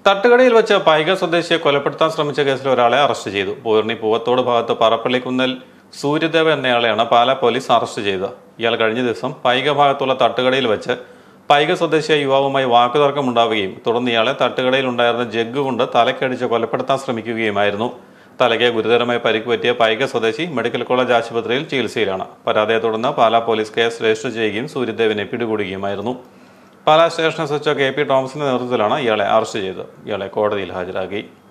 തട്ടുകടയിൽ വെച്ച് പൈക സ്വദേശിയെ കൊലപ്പെടുത്താൻ ശ്രമിച്ച കേസിൽ ഒരാളെ അറസ്റ്റ് ചെയ്തു പൂർണി പൂവത്തോട് ഭാഗത്ത് പറപ്പള്ളിക്കുന്നൽ സൂര്യദേവ എന്നയാളെയാണ് പാലാ പോലീസ് അറസ്റ്റ് ചെയ്തത് ഇയാൾ കഴിഞ്ഞ ദിവസം പൈക ഭാഗത്തുള്ള തട്ടുകടയിൽ വെച്ച് പൈക സ്വദേശിയായ യുവാവുമായി വാക്കുതർക്കമുണ്ടാവുകയും തുടർന്ന് ഇയാളെ തട്ടുകടയിൽ ഉണ്ടായിരുന്ന ജഗ് കൊണ്ട് തലക്കടിച്ച് കൊലപ്പെടുത്താൻ ശ്രമിക്കുകയുമായിരുന്നു തലയ്ക്ക് ഗുരുതരമായി പരിക്ക് പറ്റിയ പൈക സ്വദേശി മെഡിക്കൽ കോളേജ് ആശുപത്രിയിൽ ചികിത്സയിലാണ് പരാതിയെ തുടർന്ന് പാലാ പോലീസ് കേസ് രജിസ്റ്റർ ചെയ്യുകയും സൂര്യദേവിനെ പിടികൂടുകയുമായിരുന്നു Pala station S H K P തോമസിന്റെ നേതൃത്വത്തിലാണ് ഇയാളെ അറസ്റ്റ് ചെയ്തത് ഇയാളെ കോടതിയിൽ ഹാജരാക്കി